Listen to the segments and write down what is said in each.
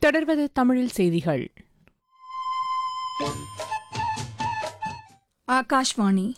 தொடர்வது தமிழில் செய்திகள் ஆகாஷ்வாணி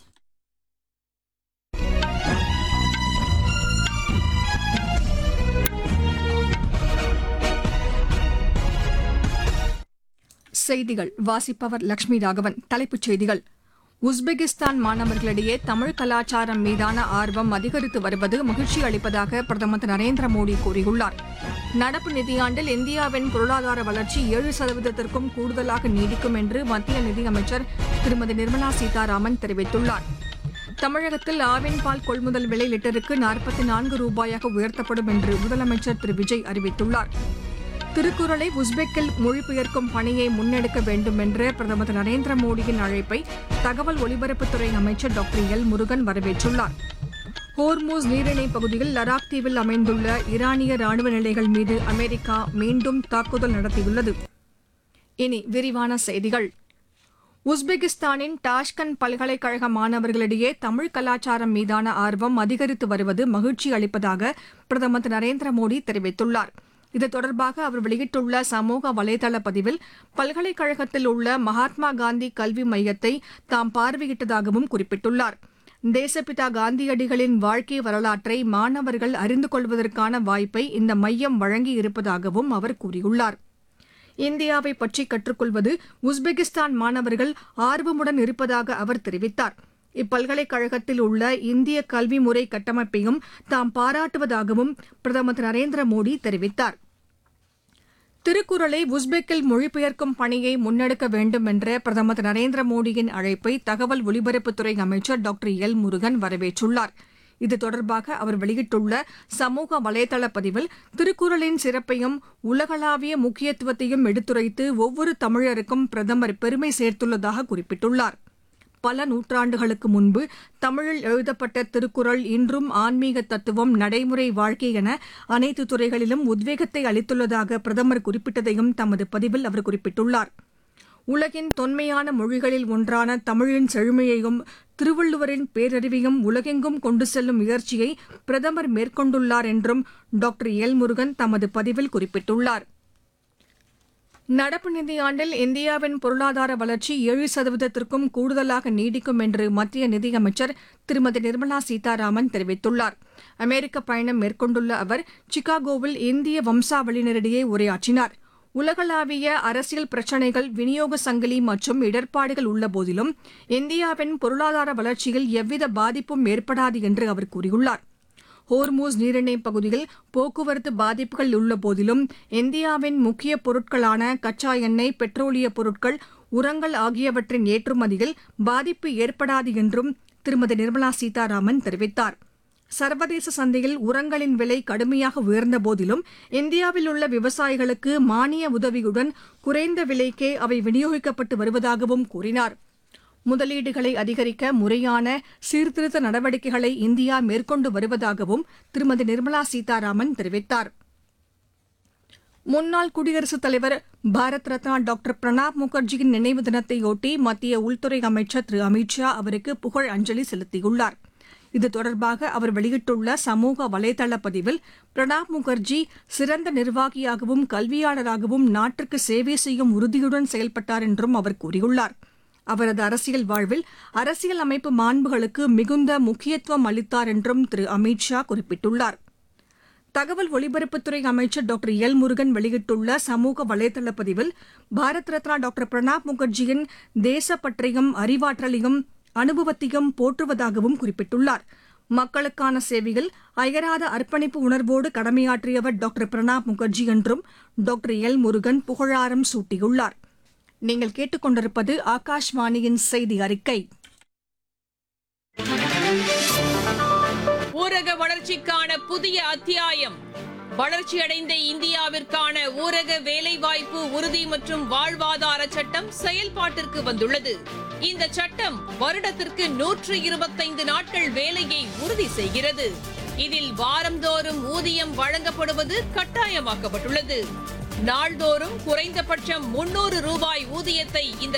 செய்திகள் வாசிப்பவர் லட்சுமி ராகவன் தலைப்புச் செய்திகள் உஸ்பெகிஸ்தான் மாணவர்களிடையே தமிழ் கலாச்சாரம் மீதான ஆர்வம் அதிகரித்து வருவது மகிழ்ச்சி அளிப்பதாக பிரதமர் திரு நரேந்திர மோடி கூறியுள்ளார் நடப்பு நிதியாண்டில் இந்தியாவின் பொருளாதார வளர்ச்சி ஏழு சதவீதத்திற்கும் கூடுதலாக நீடிக்கும் என்று மத்திய நிதியமைச்சர் திருமதி நிர்மலா சீதாராமன் தெரிவித்துள்ளார் தமிழகத்தில் ஆவின் பால் கொள்முதல் விலை லிட்டருக்கு நாற்பத்தி நான்கு ரூபாயாக உயர்த்தப்படும் என்று முதலமைச்சர் திரு விஜய் அறிவித்துள்ளார் திருக்குறளை உஸ்பெக்கில் மொழிபெயர்க்கும் பணியை முன்னெடுக்க வேண்டும் என்ற பிரதமர் திரு நரேந்திர மோடியின் அழைப்பை தகவல் ஒலிபரப்புத்துறை அமைச்சர் டாக்டர் எல் முருகன் வரவேற்றுள்ளார் ஹோர்மூஸ் நீரிணை பகுதியில் லடாக் தீவில் அமைந்துள்ள ஈரானிய ராணுவ நிலைகள் மீது அமெரிக்கா மீண்டும் தாக்குதல் நடத்தியுள்ளது இனி விரிவான செய்திகள் உஸ்பெகிஸ்தானின் டாஷ்கண்ட் பல்கலைக்கழக மாணவர்களிடையே தமிழ் கலாச்சாரம் மீதான ஆர்வம் அதிகரித்து வருவது மகிழ்ச்சி அளிப்பதாக பிரதமர் திரு நரேந்திர மோடி தெரிவித்துள்ளார் இது தொடர்பாக அவர் வெளியிட்டுள்ள சமூக வலைதள பதிவில் பல்கலைக்கழகத்தில் உள்ள மகாத்மா காந்தி கல்வி மையத்தை தாம் பார்வையிட்டதாகவும் குறிப்பிட்டுள்ளார் தேசப்பிதா காந்தியடிகளின் வாழ்க்கை வரலாற்றை மாணவர்கள் அறிந்து கொள்வதற்கான வாய்ப்பை இந்த மையம் வழங்கி இருப்பதாகவும் அவர் கூறியுள்ளார் இந்தியாவை பற்றி கற்றுக்கொள்வது உஸ்பெகிஸ்தான் மாணவர்கள் ஆர்வமுடன் இருப்பதாக அவர் தெரிவித்தார் இப்பல்கலைக்கழகத்தில் உள்ள இந்திய கல்வி முறை கட்டமைப்பையும் தாம் பாராட்டுவதாகவும் பிரதமர் திரு நரேந்திர மோடி தெரிவித்தார் திருக்குறளை உஸ்பெக்கில் மொழிபெயர்க்கும் பணியை முன்னெடுக்க வேண்டும் என்ற பிரதமர் திரு நரேந்திர மோடியின் அழைப்பை தகவல் ஒலிபரப்புத்துறை அமைச்சர் டாக்டர் எல் முருகன் வரவேற்றுள்ளார் இது தொடர்பாக அவர் வெளியிட்டுள்ள சமூக வலைதள பதிவில் திருக்குறளின் சிறப்பையும் உலகளாவிய முக்கியத்துவத்தையும் எடுத்துரைத்து ஒவ்வொரு தமிழருக்கும் பிரதமர் பெருமை சேர்த்துள்ளதாக குறிப்பிட்டுள்ளார் பல நூற்றாண்டுகளுக்கு முன்பு தமிழில் எழுதப்பட்ட திருக்குறள் இன்றும் ஆன்மீக தத்துவம் நடைமுறை வாழ்க்கை என அனைத்து துறைகளிலும் உத்வேகத்தை அளித்துள்ளதாக பிரதமர் குறிப்பிட்டதையும் தமது பதிவில் அவர் குறிப்பிட்டுள்ளார் உலகின் தொன்மையான மொழிகளில் ஒன்றான தமிழின் செழுமையையும் திருவள்ளுவரின் பேரறிவையும் உலகெங்கும் கொண்டு செல்லும் முயற்சியை பிரதமர் மேற்கொண்டுள்ளார் என்றும் டாக்டர் எல் முருகன் தமது பதிவில் குறிப்பிட்டுள்ளார் நடப்பு நிதியாண்டில் இந்தியாவின் பொருளாதார வளர்ச்சி ஏழு சதவீதத்திற்கும் கூடுதலாக நீடிக்கும் என்று மத்திய நிதியமைச்சர் திருமதி நிர்மலா சீதாராமன் தெரிவித்துள்ளார் அமெரிக்க பயணம் மேற்கொண்டுள்ள அவர் சிகாகோவில் இந்திய வம்சாவளியினரிடையே உரையாற்றினார் உலகளாவிய அரசியல் பிரச்சினைகள் விநியோக சங்கிலி மற்றும் இடர்பாடுகள் உள்ள போதிலும் இந்தியாவின் பொருளாதார வளர்ச்சியில் எவ்வித பாதிப்பும் ஏற்படாது என்று அவர் கூறியுள்ளார் ஹோர்மூஸ் நீரிணை பகுதியில் போக்குவரத்து பாதிப்புகள் உள்ள போதிலும் இந்தியாவின் முக்கிய பொருட்களான கச்சா எண்ணெய் பெட்ரோலிய பொருட்கள் உரங்கள் ஆகியவற்றின் ஏற்றுமதியில் பாதிப்பு ஏற்படாது என்றும் திருமதி நிர்மலா சீதாராமன் தெரிவித்தார் சர்வதேச சந்தையில் உரங்களின் விலை கடுமையாக உயர்ந்த போதிலும் இந்தியாவில் உள்ள விவசாயிகளுக்கு மானிய உதவியுடன் குறைந்த விலைக்கே அவை விநியோகிக்கப்பட்டு வருவதாகவும் கூறினார் முதலீடுகளை அதிகரிக்க முறையான சீர்திருத்த நடவடிக்கைகளை இந்தியா மேற்கொண்டு வருவதாகவும் திருமதி நிர்மலா சீதாராமன் தெரிவித்தார் முன்னாள் குடியரசுத் தலைவர் பாரத் ரத்னா டாக்டர் பிரணாப் முகர்ஜியின் நினைவு தினத்தையொட்டி மத்திய உள்துறை அமைச்சர் திரு அமித் ஷா அவருக்கு புகழ் அஞ்சலி செலுத்தியுள்ளார் இது தொடர்பாக அவர் வெளியிட்டுள்ள சமூக வலைதள பதிவில் பிரணாப் முகர்ஜி சிறந்த நிர்வாகியாகவும் கல்வியாளராகவும் நாட்டிற்கு சேவை செய்யும் உறுதியுடன் செயல்பட்டார் என்றும் அவர் கூறியுள்ளார் அவரது அரசியல் வாழ்வில் அரசியல் அமைப்பு மாண்புகளுக்கு மிகுந்த முக்கியத்துவம் அளித்தார் என்றும் திரு அமித் ஷா குறிப்பிட்டுள்ளார் தகவல் ஒலிபரப்புத்துறை அமைச்சர் டாக்டர் எல் முருகன் வெளியிட்டுள்ள சமூக வலைதள பதிவில் பாரத் ரத்னா டாக்டர் பிரணாப் முகர்ஜியின் தேசப்பற்றையும் அறிவாற்றலையும் அனுபவத்தையும் போற்றுவதாகவும் குறிப்பிட்டுள்ளார் மக்களுக்கான சேவையில் அயராத அர்ப்பணிப்பு உணர்வோடு கடமையாற்றியவர் டாக்டர் பிரணாப் முகர்ஜி என்றும் டாக்டர் எல் முருகன் புகழாரம் சூட்டியுள்ளார் நீங்கள் கேட்டுக்கொண்டிருப்பது ஆகாஷ்வாணியின் செய்தி அறிக்கை ஊரக வளர்ச்சிக்கான புதிய அத்தியாயம் வளர்ச்சியடைந்த இந்தியாவிற்கான ஊரக வேலைவாய்ப்பு உறுதி மற்றும் வாழ்வாதார சட்டம் செயல்பாட்டிற்கு வந்துள்ளது இந்த சட்டம் வருடத்திற்கு நூற்று இருபத்தைந்து நாட்கள் வேலையை உறுதி செய்கிறது இதில் வாரந்தோறும் ஊதியம் வழங்கப்படுவது கட்டாயமாக்கப்பட்டுள்ளது நாள்தோறும் குறைந்தபட்சம் முன்னூறு ரூபாய் ஊதியத்தை இந்த